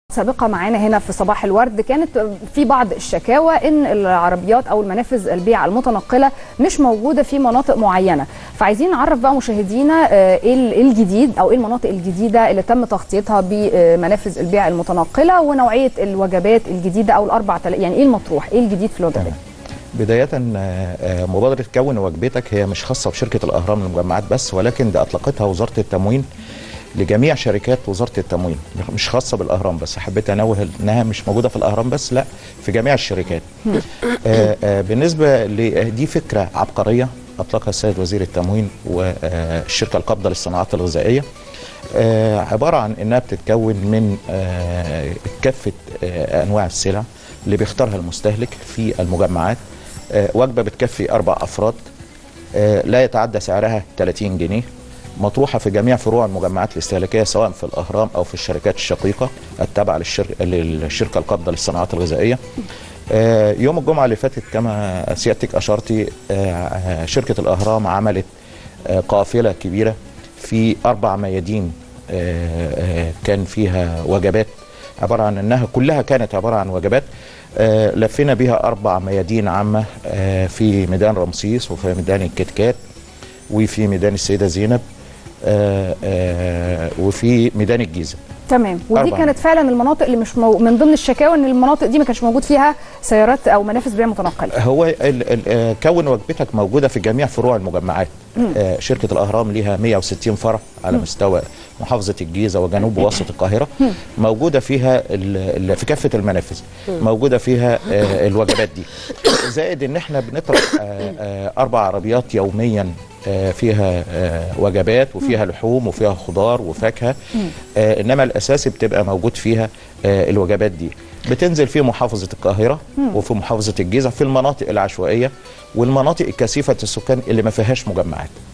سابقة معانا هنا في صباح الورد كانت في بعض الشكاوى ان العربيات او المنافذ البيع المتنقلة مش موجودة في مناطق معينة فعايزين نعرف بقى مشاهدينا ايه الجديد او ايه المناطق الجديدة اللي تم تغطيتها بمنافذ البيع المتنقلة ونوعية الوجبات الجديدة او الاربع تل... يعني ايه المطروح ايه الجديد في الوجبات بداية مبادرة كون وجبتك هي مش خاصة بشركة الأهرام للمجمعات بس ولكن ده أطلقتها وزارة التموين لجميع شركات وزاره التموين مش خاصه بالاهرام بس حبيت انوه انها مش موجوده في الاهرام بس لا في جميع الشركات آآ آآ بالنسبه دي فكره عبقريه اطلقها السيد وزير التموين والشركه القابضه للصناعات الغذائيه عباره عن انها بتتكون من كافه انواع السلع اللي بيختارها المستهلك في المجمعات وجبه بتكفي اربع افراد لا يتعدى سعرها 30 جنيه مطروحه في جميع فروع المجمعات الاستهلاكيه سواء في الاهرام او في الشركات الشقيقه التابعه للشركه للشركه القابضه للصناعات الغذائيه. يوم الجمعه اللي فاتت كما سيادتك اشرتي شركه الاهرام عملت قافله كبيره في اربع ميادين كان فيها وجبات عباره عن انها كلها كانت عباره عن وجبات لفينا بها اربع ميادين عامه في ميدان رمسيس وفي ميدان الكتكات وفي ميدان السيده زينب آآ آآ وفي ميدان الجيزه تمام ودي أربعة. كانت فعلا المناطق اللي مش مو... من ضمن الشكاوى ان المناطق دي ما كانش موجود فيها سيارات او منافذ بيع متنقله هو ال ال كون وجبتك موجوده في جميع فروع المجمعات آه شركه الاهرام ليها 160 فرع على م. مستوى محافظه الجيزه وجنوب ووسط القاهره م. موجوده فيها ال في كافه المنافذ م. موجوده فيها آه الوجبات دي زائد ان احنا بنطرح آه اربع عربيات يوميا فيها وجبات وفيها لحوم وفيها خضار وفاكهه انما الاساسي بتبقى موجود فيها الوجبات دي بتنزل في محافظه القاهره وفي محافظه الجيزه في المناطق العشوائيه والمناطق الكثيفه السكان اللي ما فيهاش مجمعات